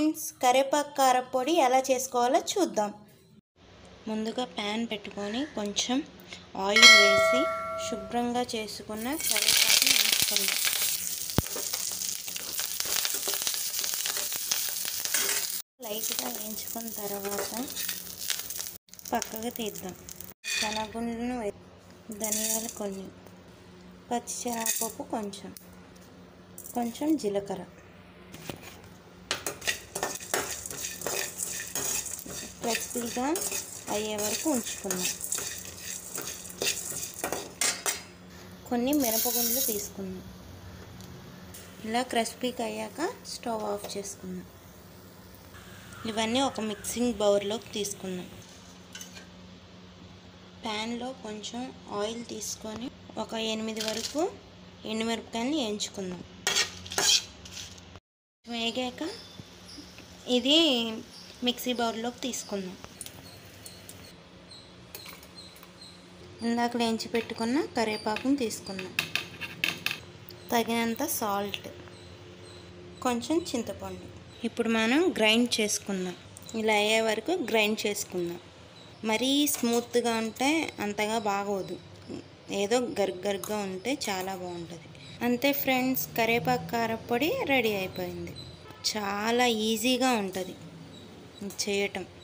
friends కరివేపాకు కారపొడి ఎలా చేసుకోవాలో చూద్దాం ముందుగా ప్యాన్ పెట్టుకొని కొంచెం ఆయిల్ వేసి శుభ్రంగా చేసుకున్న కరివేపాకుని వేసుకుందాం లైట్గా వేయించుకున్న తర్వాత పక్కకు తీద్దాం శనగుండ్లను వే- ధనియాలు కొన్ని పచ్చిశనగపప్పు కొంచెం కొంచెం జీలకర్ర క్రిస్పీగా అయ్యే వరకు ఉంచుకుందాం కొన్ని మినపగుండ్లు తీసుకుందాం ఇలా క్రిస్పీగా అయ్యాక స్టవ్ ఆఫ్ చేసుకుందాం ఇవన్నీ ఒక మిక్సింగ్ బౌల్లోకి తీసుకుందాం ప్యాన్లో కొంచెం ఆయిల్ తీసుకొని ఒక ఎనిమిది వరకు ఎండుమిరపకాయని వేయించుకుందాం వేగాక ఇది మిక్సీ బౌల్లోకి తీసుకుందాం ఇందాక వేయించి పెట్టుకున్న కరివేపాకుని తీసుకుందాం తగినంత సాల్ట్ కొంచెం చింతపండు ఇప్పుడు మనం గ్రైండ్ చేసుకుందాం ఇలా అయ్యే వరకు గ్రైండ్ చేసుకుందాం మరీ స్మూత్గా ఉంటే అంతగా బాగోదు ఏదో గరుగ్గా ఉంటే చాలా బాగుంటుంది అంతే ఫ్రెండ్స్ కరివేపాకు కారపొడి రెడీ అయిపోయింది చాలా ఈజీగా ఉంటుంది చేయటం